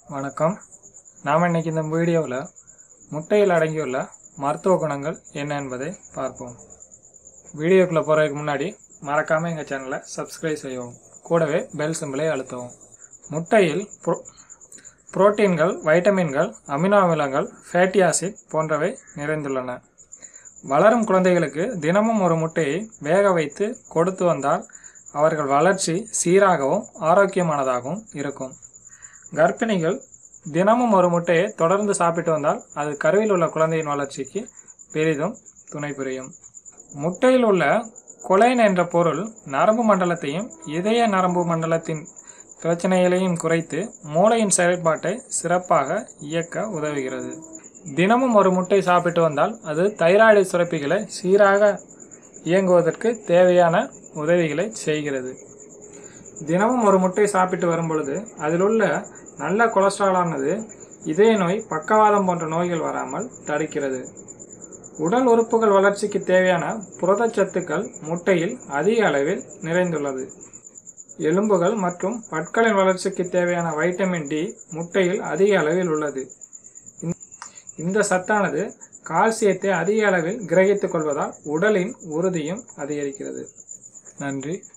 வணக்கம் நாம் இன்னைக்கு இந்த வீடியோவில் முட்டையில் அடங்கியுள்ள மருத்துவ குணங்கள் என்ன என்பதை பார்ப்போம் வீடியோக்குள்ளே போகிறதுக்கு முன்னாடி மறக்காமல் எங்கள் சேனலை சப்ஸ்கிரைப் செய்யவும் கூடவே பெல் சிம்பிளை அழுத்தவும் முட்டையில் புரோ புரோட்டீன்கள் வைட்டமின்கள் அமினோ அமிலங்கள் ஃபேட்டி ஆசிட் போன்றவை நிறைந்துள்ளன வளரும் குழந்தைகளுக்கு தினமும் ஒரு முட்டையை வேக வைத்து கொடுத்து வந்தால் அவர்கள் வளர்ச்சி சீராகவும் ஆரோக்கியமானதாகவும் இருக்கும் கர்ப்பிணிகள் தினமும் ஒரு முட்டையை தொடர்ந்து சாப்பிட்டு வந்தால் அது கருவில் உள்ள குழந்தையின் வளர்ச்சிக்கு பெரிதும் துணை புரியும் முட்டையில் உள்ள கொலைன் என்ற பொருள் நரம்பு மண்டலத்தையும் இதய நரம்பு மண்டலத்தின் பிரச்சனைகளையும் குறைத்து மூளையின் செயல்பாட்டை சிறப்பாக இயக்க உதவுகிறது தினமும் ஒரு முட்டை சாப்பிட்டு வந்தால் அது தைராய்டு சுரப்பிகளை சீராக இயங்குவதற்கு தேவையான உதவிகளை செய்கிறது தினமும் ஒரு முட்டை சாப்பிட்டு வரும் பொழுது அதில் உள்ள நல்ல கொலஸ்ட்ராலானது இதய நோய் பக்கவாதம் போன்ற நோய்கள் வராமல் தடுக்கிறது உடல் உறுப்புகள் வளர்ச்சிக்கு தேவையான புரதச்சத்துக்கள் முட்டையில் அதிக அளவில் நிறைந்துள்ளது எலும்புகள் மற்றும் பற்களின் வளர்ச்சிக்கு தேவையான வைட்டமின் டி முட்டையில் அதிக அளவில் உள்ளது இந்த சத்தானது கால்சியத்தை அதிக அளவில் கிரகித்துக் கொள்வதால் உடலின் உறுதியும் அதிகரிக்கிறது நன்றி